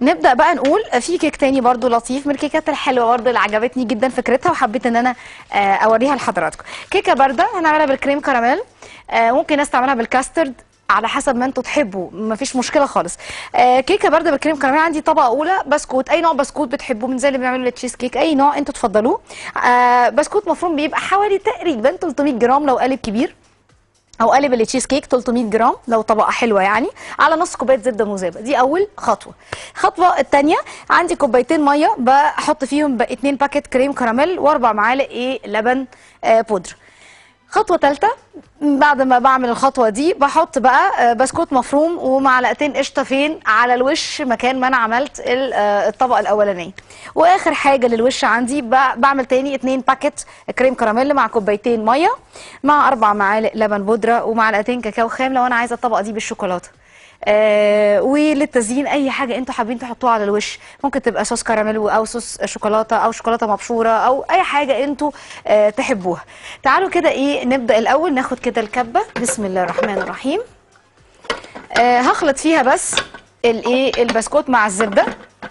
نبدا بقى نقول في كيك تاني برضو لطيف من الكيكات الحلوه برضو اللي عجبتني جدا فكرتها وحبيت ان انا آه، اوريها لحضراتكم كيكه بارده هنعملها بالكريم كراميل آه، ممكن ناس تعملها بالكاسترد على حسب ما انتوا تحبوا مفيش مشكله خالص آه كيكه بارده بالكريم كراميل عندي طبقه اولى بسكوت اي نوع بسكوت بتحبوه من زي اللي بنعمله التشيز كيك اي نوع انتوا تفضلوه آه بسكوت مفروم بيبقى حوالي تقريبا 300 جرام لو قالب كبير او قالب التشيز كيك 300 جرام لو طبقه حلوه يعني على نص كوبايه زبده مذابه دي اول خطوه الخطوه الثانيه عندي كوبايتين ميه بحط فيهم ب- اتنين باكيت كريم كراميل واربع معالق ايه لبن آه بودر خطوه ثالثه بعد ما بعمل الخطوه دي بحط بقى آه، بسكوت مفروم ومعلقتين قشطه فين على الوش مكان ما انا عملت ال- آه، الطبقه الاولانيه واخر حاجه للوش عندي ب- بعمل تاني اتنين باكيت كريم كراميل مع كوبايتين ميه مع اربع معالق لبن بودره ومعلقتين كاكاو خام لو انا عايزه الطبقه دي بالشوكولاته آه وللتزيين اي حاجه انتوا حابين تحطوها على الوش ممكن تبقى صوص كراميل او صوص شوكولاته او شوكولاته مبشوره او اي حاجه انتوا آه تحبوها تعالوا كده ايه نبدا الاول ناخد كده الكبه بسم الله الرحمن الرحيم آه هخلط فيها بس الايه البسكوت مع الزبده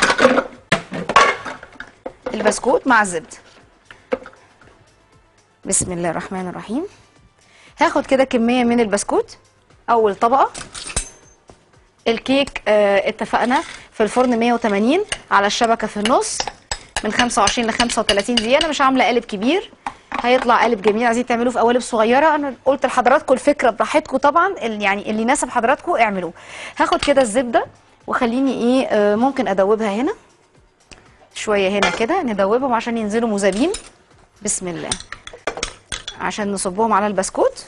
البسكوت مع الزبده بسم الله الرحمن الرحيم هاخد كده كميه من البسكوت اول طبقه الكيك آه اتفقنا في الفرن 180 على الشبكه في النص من 25 ل 35 دقيقه انا مش عامله قالب كبير هيطلع قالب جميل عايزين تعملوه في قوالب صغيره انا قلت لحضراتكم الفكره براحتكم طبعا ال- يعني اللي يناسب حضراتكم اعملوه هاخد كده الزبده وخليني ايه آه ممكن ادوبها هنا شويه هنا كده ندوبهم عشان ينزلوا مذابين بسم الله عشان نصبهم على البسكوت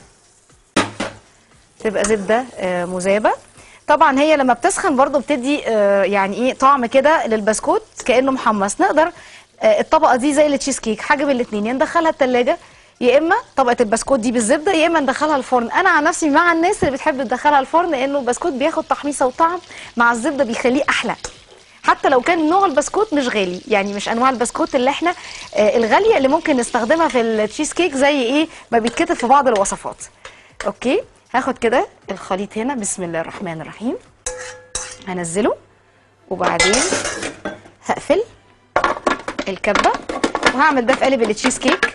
تبقى زبده آه، مذابه طبعا هي لما بتسخن برضو بتدي آه، يعني ايه طعم كده للبسكوت كانه محمص نقدر آه، الطبقه دي زي التشيز كيك حاجه من الاثنين يا ندخلها الثلاجه يا اما طبقه البسكوت دي بالزبده يا اما ندخلها الفرن انا عن نفسي مع الناس اللي بتحب تدخلها الفرن لانه البسكوت بياخد تحميصه وطعم مع الزبده بيخليه احلى حتى لو كان نوع البسكوت مش غالي يعني مش انواع البسكوت اللي احنا آه، الغاليه اللي ممكن نستخدمها في التشيز كيك زي ايه ما بيتكتب في بعض الوصفات اوكي هاخد كده الخليط هنا بسم الله الرحمن الرحيم هنزله وبعدين هقفل الكبه وهعمل ده في قالب التشيز كيك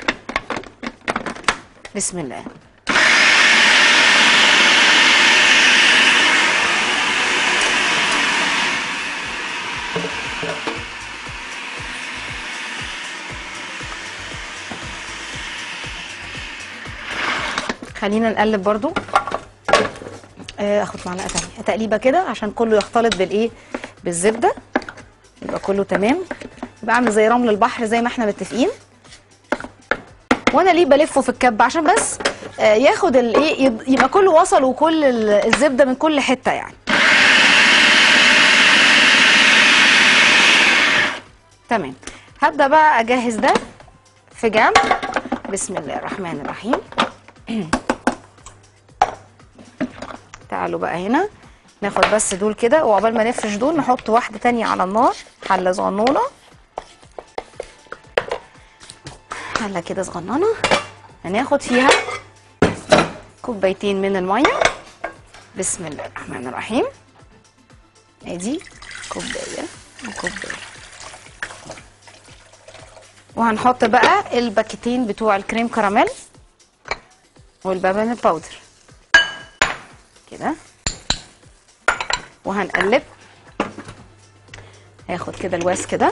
بسم الله خلينا نقلب برضو آه، اخد معلقه تانية تقليبه كده عشان كله يختلط بالايه بالزبده يبقى كله تمام يبقى عامل زي رمل البحر زي ما احنا متفقين وانا ليه بلفه في الكب عشان بس آه، ياخد الايه يب- يبقى كله وصل وكل ال- الزبده من كل حته يعني تمام هبدا بقى اجهز ده في جنب بسم الله الرحمن الرحيم تعالوا بقى هنا ناخد بس دول كده وعقبال ما نفرش دول نحط واحده تانية على النار حله صغنونه حله كده صغننه هناخد فيها كوبايتين من الميه بسم الله الرحمن الرحيم ادي كوبايه وكوبايه وهنحط بقى الباكيتين بتوع الكريم كراميل والبابن الباودر كده وهنقلب هاخد كده الواس كده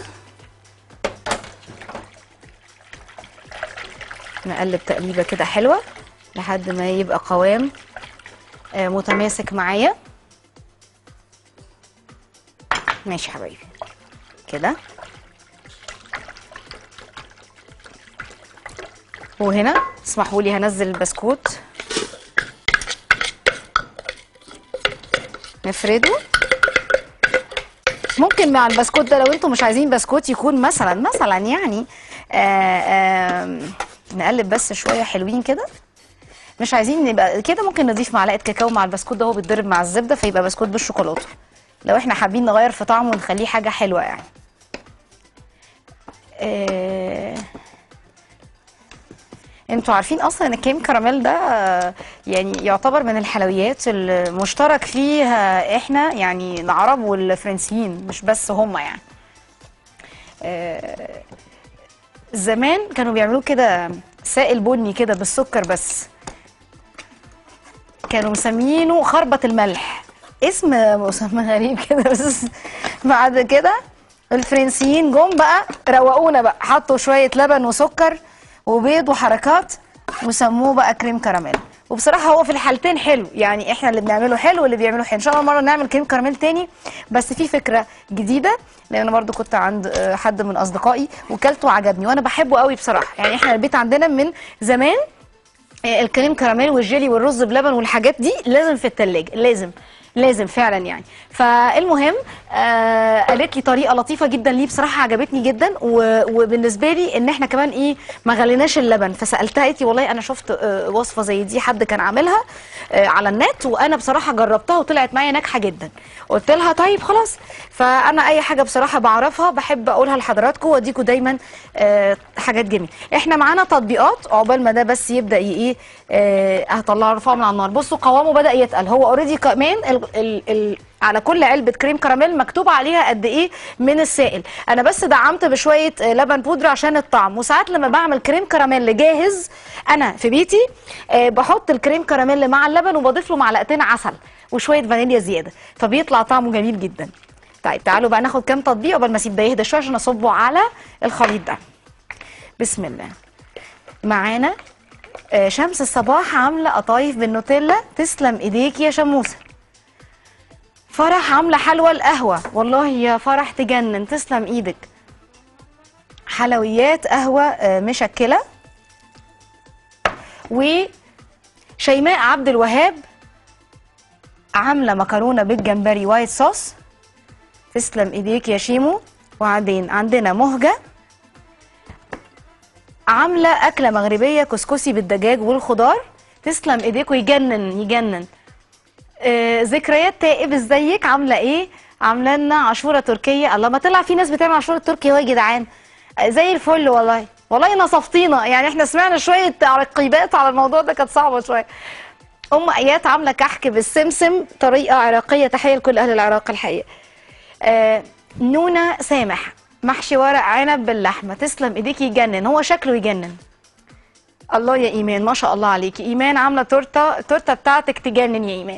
نقلب تقليبه كده حلوه لحد ما يبقى قوام آه، متماسك معايا ماشي يا حبايبي كده وهنا اسمحوا لي هنزل البسكوت نفرده ممكن مع البسكوت ده لو انتم مش عايزين بسكوت يكون مثلا مثلا يعني آآ آآ نقلب بس شويه حلوين كده مش عايزين نبقى كده ممكن نضيف معلقه كاكاو مع البسكوت ده هو بيتضرب مع الزبده فيبقى بسكوت بالشوكولاته لو احنا حابين نغير في طعمه ونخليه حاجه حلوه يعني آه انتوا عارفين اصلا ان الكريم كراميل ده آه، يعني يعتبر من الحلويات المشترك فيها احنا يعني العرب والفرنسيين مش بس هم يعني آه، زمان كانوا بيعملوه كده سائل بني كده بالسكر بس كانوا مسمينه خربة الملح اسم مسمى غريب كده بس بعد كده الفرنسيين جم بقى روقونا بقى حطوا شوية لبن وسكر وبيض وحركات وسموه بقى كريم كراميل وبصراحة هو في الحالتين حلو يعني احنا اللي بنعمله حلو واللي بيعمله حلو ان شاء الله مرة نعمل كريم كراميل تاني بس في فكرة جديدة لان انا برضو كنت عند آه، حد من اصدقائي وكلته وعجبني وانا بحبه قوي بصراحة يعني احنا البيت عندنا من زمان آه، الكريم كراميل والجيلي والرز بلبن والحاجات دي لازم في التلاجة لازم لازم فعلا يعني فالمهم آه قالت لي طريقه لطيفه جدا ليه بصراحه عجبتني جدا و- وبالنسبه لي ان احنا كمان ايه ما غليناش اللبن فسالتها قالت لي والله انا شفت آه وصفه زي دي حد كان عاملها آه على النت وانا بصراحه جربتها وطلعت معايا ناجحه جدا قلت لها طيب خلاص فانا اي حاجه بصراحه بعرفها بحب اقولها لحضراتكم واديكم دايما آه حاجات جميله احنا معانا تطبيقات عقبال ما ده بس يبدا ي- ايه آه هطلعه ارفعه من على النار بصوا قوامه بدا يتقل هو اوريدي كمان ال ال ال على كل علبه كريم كراميل مكتوب عليها قد ايه من السائل انا بس دعمت بشويه آه، لبن بودره عشان الطعم وساعات لما بعمل كريم كراميل جاهز انا في بيتي آه، بحط الكريم كراميل مع اللبن وبضيف له معلقتين عسل وشويه فانيليا زياده فبيطلع طعمه جميل جدا طيب تعالوا بقى ناخد كام تطبيق قبل ما اسيب ده يهدى شويه عشان اصبه على الخليط ده بسم الله معانا آه، شمس الصباح عامله قطايف بالنوتيلا تسلم ايديك يا شموسه فرح عامله حلوى القهوه والله يا فرح تجنن تسلم ايدك حلويات قهوه آه، مشكله وشيماء عبد الوهاب عامله مكرونه بالجمبري وايت صوص تسلم ايديك يا شيمو وبعدين عندنا مهجه عامله اكله مغربيه كسكسي بالدجاج والخضار تسلم ايديك ويجنن يجنن آه ذكريات تائب ازيك عامله ايه عامله لنا عاشوره تركيه الله ما طلع في ناس بتعمل عاشوره تركي اهو يا جدعان آه زي الفل والله والله نصفتينا يعني احنا سمعنا شويه تعقيبات على الموضوع ده كانت صعبه شويه ام ايات عامله كحك بالسمسم طريقه عراقيه تحيه لكل اهل العراق الحقيقه آه نونا سامح محشي ورق عنب باللحمه تسلم ايديك يجنن هو شكله يجنن الله يا ايمان ما شاء الله عليكي ايمان عامله تورته التورته بتاعتك تجنن يا ايمان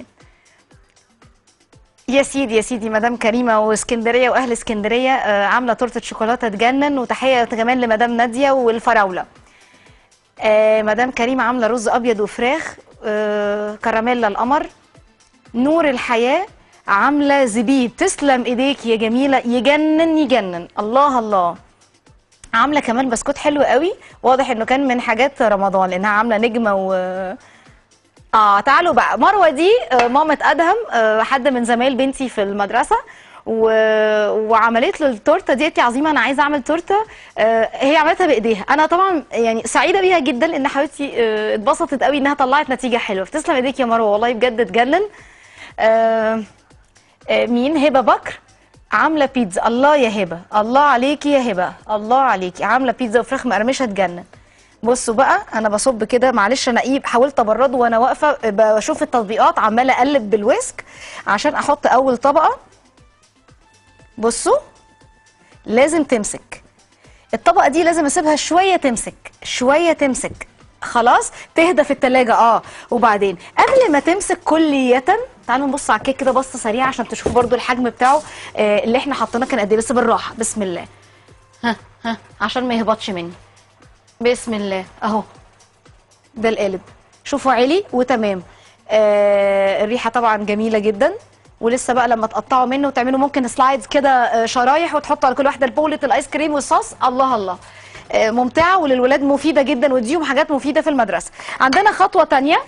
يا سيدي يا سيدي مدام كريمه واسكندريه واهل اسكندريه آه، عامله تورته شوكولاته تجنن وتحيه كمان لمدام ناديه والفراوله آه، مدام كريمه عامله رز ابيض وفراخ آه، كراميلا القمر نور الحياه عامله زبيب تسلم ايديك يا جميله يجنن يجنن الله الله عامله كمان بسكوت حلو قوي واضح انه كان من حاجات رمضان لانها عامله نجمه و اه تعالوا بقى مروه دي آه، مامة ادهم آه، حد من زمايل بنتي في المدرسه و... وعملت له التورته ديتي عظيمه انا عايزه اعمل تورته آه، هي عملتها بايديها انا طبعا يعني سعيده بيها جدا لان حبيبتي آه، اتبسطت قوي انها طلعت نتيجه حلوه فتسلم ايديك يا مروه والله بجد تجنن آه، آه، مين هبه بكر عامله بيتزا الله يا هبه الله عليكي يا هبه الله عليكي عامله بيتزا وفراخ مقرمشه تجنن بصوا بقى انا بصب كده معلش انا ايه حاولت ابرده وانا واقفه بشوف التطبيقات عماله اقلب بالويسك عشان احط اول طبقه بصوا لازم تمسك الطبقه دي لازم اسيبها شويه تمسك شويه تمسك خلاص تهدى في التلاجة اه وبعدين قبل ما تمسك كلية تعالوا نبص على الكيك كده بصه سريعه عشان تشوفوا برضو الحجم بتاعه آه اللي احنا حطيناه كان قد ايه بس بالراحه بسم الله ها ها عشان ما يهبطش مني بسم الله اهو ده القالب شوفوا عالي وتمام آه الريحه طبعا جميله جدا ولسه بقى لما تقطعوا منه وتعملوا ممكن سلايدز كده آه، شرايح وتحطوا على كل واحده البولة الايس كريم والصوص الله الله آه، ممتعه وللولاد مفيده جدا وتديهم حاجات مفيده في المدرسه عندنا خطوه تانية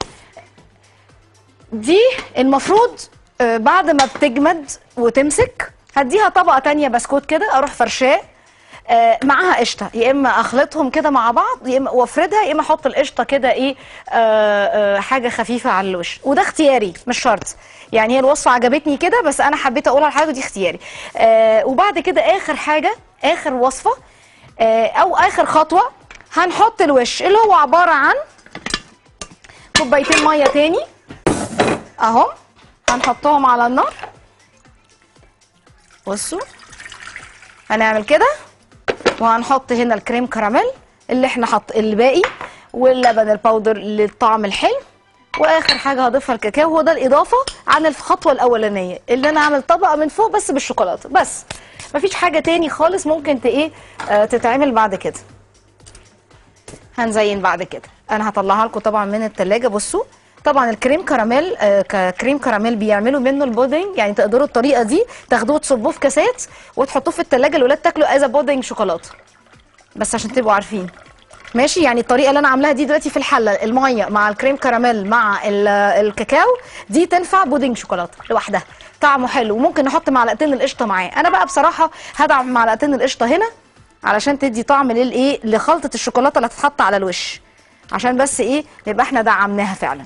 دي المفروض آه، بعد ما بتجمد وتمسك هديها طبقه تانية بسكوت كده اروح فرشاه آه، معاها قشطه يا اما اخلطهم كده مع بعض يا اما وافردها يا اما احط القشطه كده ايه آه، آه، حاجه خفيفه على الوش وده اختياري مش شرط يعني هي الوصفه عجبتني كده بس انا حبيت اقولها لحضرتك دي اختياري آه، وبعد كده اخر حاجه اخر وصفه آه، او اخر خطوه هنحط الوش اللي هو عباره عن كوبايتين ميه تاني اهو هنحطهم على النار بصوا هنعمل كده وهنحط هنا الكريم كراميل اللي احنا حط الباقي واللبن الباودر للطعم الحلو واخر حاجه هضيفها الكاكاو هو ده الاضافه عن الخطوه الاولانيه اللي انا اعمل طبقه من فوق بس بالشوكولاته بس مفيش حاجه تاني خالص ممكن ت ايه آه تتعمل بعد كده هنزين بعد كده انا هطلعها لكم طبعا من التلاجة بصوا طبعا الكريم كراميل آه ككريم كراميل بيعملوا منه البودنج يعني تقدروا الطريقه دي تاخدوه تصبوه في كاسات وتحطوه في التلاجة الولاد تاكلوا از بودنج شوكولاته بس عشان تبقوا عارفين ماشي يعني الطريقه اللي انا عاملاها دي دلوقتي في الحله الميه مع الكريم كراميل مع ال- الكاكاو دي تنفع بودنج شوكولاته لوحدها طعمه حلو وممكن نحط معلقتين القشطه معاه انا بقى بصراحه هدعم معلقتين القشطه هنا علشان تدي طعم للايه لخلطه الشوكولاته اللي هتتحط على الوش عشان بس ايه نبقى احنا دعمناها فعلا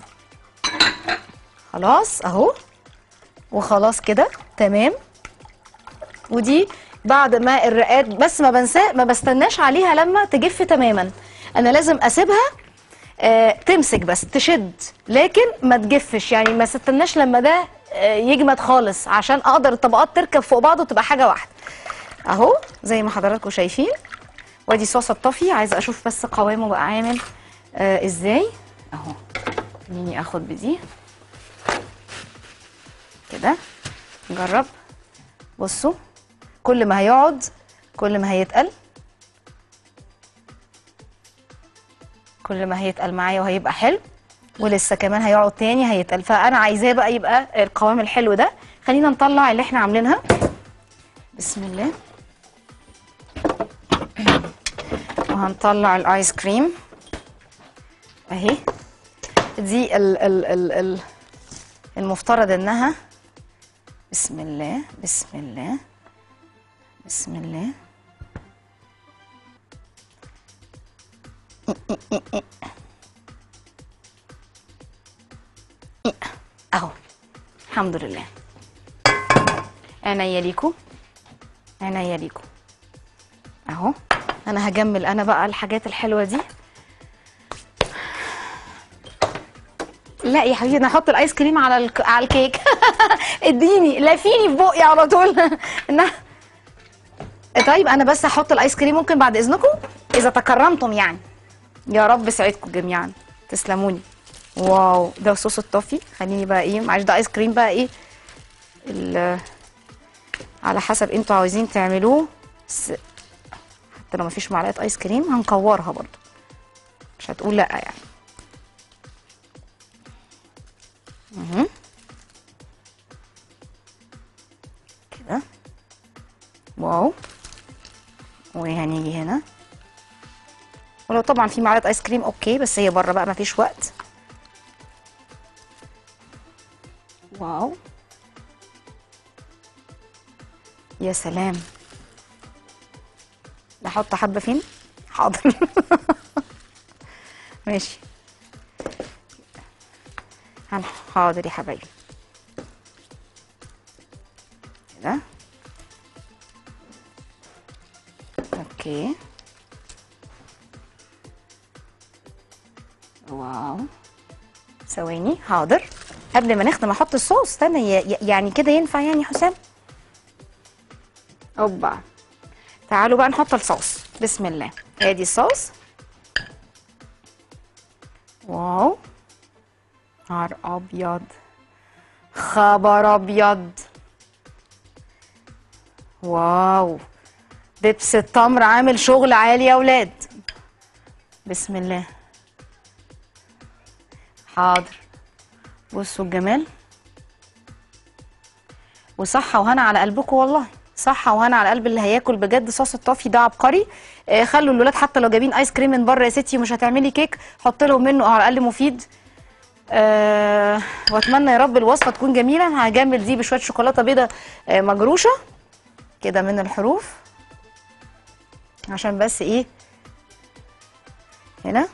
خلاص اهو وخلاص كده تمام ودي بعد ما الرقات بس ما بنساه ما بستناش عليها لما تجف تماما انا لازم اسيبها آه تمسك بس تشد لكن ما تجفش يعني ما استناش لما ده آه يجمد خالص عشان اقدر الطبقات تركب فوق بعض وتبقى حاجه واحده اهو زي ما حضراتكم شايفين وادي صوص الطفي عايزه اشوف بس قوامه بقى عامل آه ازاي اهو خليني اخد بدي كده نجرب بصوا كل ما هيقعد كل ما هيتقل كل ما هيتقل معايا وهيبقى حلو ولسه كمان هيقعد تاني هيتقل فانا عايزاه بقى يبقى القوام الحلو ده خلينا نطلع اللي احنا عاملينها بسم الله وهنطلع الايس كريم اهي دي ال ال ال ال المفترض انها بسم الله بسم الله بسم الله اهو الحمد لله عينيا ليكو عينيا ليكو اهو انا هجمل انا بقى الحاجات الحلوه دي لا يا حبيبي انا هحط الايس كريم على الك... على الكيك اديني لافيني في بقي على طول إنها- طيب انا بس هحط الايس كريم ممكن بعد اذنكم اذا تكرمتم يعني يا رب سعدكم جميعا تسلموني واو ده صوص التوفي خليني بقى ايه معلش ده ايس كريم بقى ايه ال- على حسب انتوا عاوزين تعملوه بس حتى لو مفيش معلقه ايس كريم هنكورها برضو مش هتقول لا يعني مهم. كده واو وهنيجي هنا ولو طبعا في معلقه ايس كريم اوكي بس هي بره بقى مفيش وقت واو يا سلام احط حبه فين حاضر ماشي هن- حاضر يا حبايبي كده اوكي واو ثواني حاضر قبل ما نختم احط الصوص استنى ي- ي- يعني كده ينفع يعني يا حسام اوبا تعالوا بقى نحط الصوص بسم الله ادي الصوص واو نهار ابيض خبر ابيض واو دبس التمر عامل شغل عالي يا ولاد بسم الله حاضر بصوا الجمال وصحة وهنا على قلبكم والله صحة وهنا على قلب اللي هياكل بجد صوص الطافي ده عبقري آه خلوا الولاد حتى لو جايبين ايس كريم من بره يا ستي ومش هتعملي كيك حط لهم منه على الاقل مفيد آه واتمنى يا رب الوصفه تكون جميله هجمل دي بشويه شوكولاته بيضه آه مجروشه كده من الحروف عشان بس ايه هنا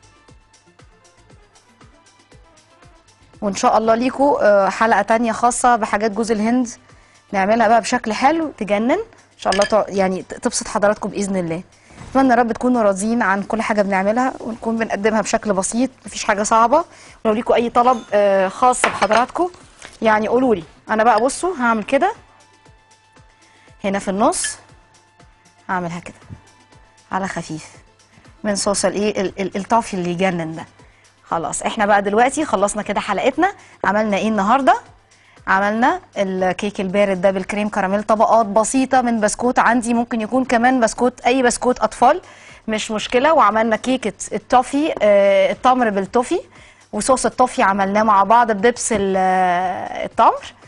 وان شاء الله ليكوا آه، حلقه تانية خاصه بحاجات جوز الهند نعملها بقى بشكل حلو تجنن ان شاء الله تع- يعني ت- تبسط حضراتكم باذن الله اتمنى يا رب تكونوا راضيين عن كل حاجه بنعملها ونكون بنقدمها بشكل بسيط مفيش حاجه صعبه ولو ليكم اي طلب آه، خاص بحضراتكم يعني قولوا لي انا بقى بصوا هعمل كده هنا في النص هعملها كده على خفيف من صوص الايه ال- ال- الطافي اللي يجنن ده خلاص احنا بقى دلوقتي خلصنا كده حلقتنا عملنا ايه النهارده عملنا الكيك البارد ده بالكريم كراميل طبقات بسيطه من بسكوت عندي ممكن يكون كمان بسكوت اي بسكوت اطفال مش مشكله وعملنا كيكه التوفي آه، التمر بالتوفي وصوص التوفي عملناه مع بعض بدبس ال- آه، التمر